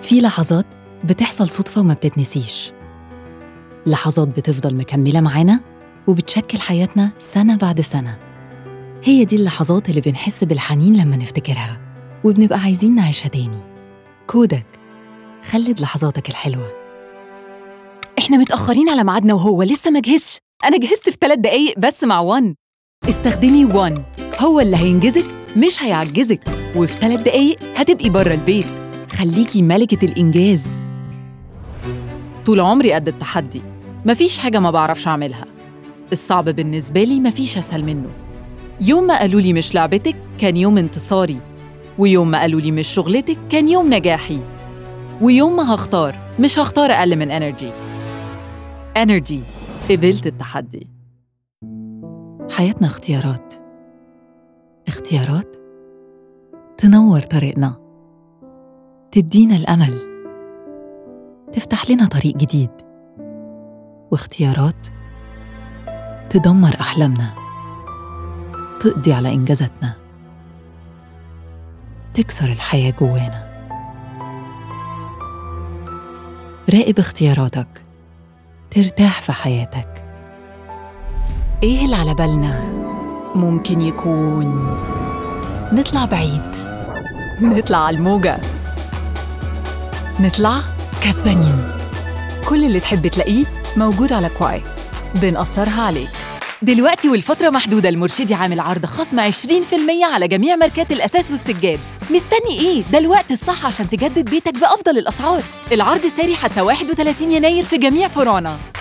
في لحظات بتحصل صدفة وما بتتنسيش لحظات بتفضل مكملة معانا وبتشكل حياتنا سنة بعد سنة هي دي اللحظات اللي بنحس بالحنين لما نفتكرها وبنبقى عايزين نعيشها تاني كودك خلد لحظاتك الحلوة احنا متأخرين على ميعادنا وهو لسه ما جهزش أنا جهزت في ثلاث دقايق بس مع وان استخدمي وان هو اللي هينجزك مش هيعجزك وفي ثلاث دقايق هتبقي بره البيت خليكي ملكة الإنجاز طول عمري قد التحدي مفيش حاجة ما بعرفش أعملها الصعب بالنسبة لي مفيش أسهل منه يوم ما قالوا لي مش لعبتك كان يوم انتصاري ويوم ما قالوا لي مش شغلتك كان يوم نجاحي ويوم ما هختار مش هختار أقل من انرجي انرجي قبلت التحدي حياتنا اختيارات اختيارات تنور طريقنا تدينا الأمل تفتح لنا طريق جديد واختيارات تدمر أحلامنا تقضي على إنجازاتنا تكسر الحياة جوانا راقب اختياراتك ترتاح في حياتك ايه اللي على بالنا ممكن يكون نطلع بعيد نطلع على الموجة نطلع كسبانين كل اللي تحب تلاقيه موجود على كواي بنقصرها عليك دلوقتي والفترة محدودة المرشدي عامل عرض خصم 20% على جميع ماركات الأساس والسجاد مستني إيه؟ ده الوقت الصح عشان تجدد بيتك بأفضل الأسعار العرض ساري حتى 31 يناير في جميع فروعنا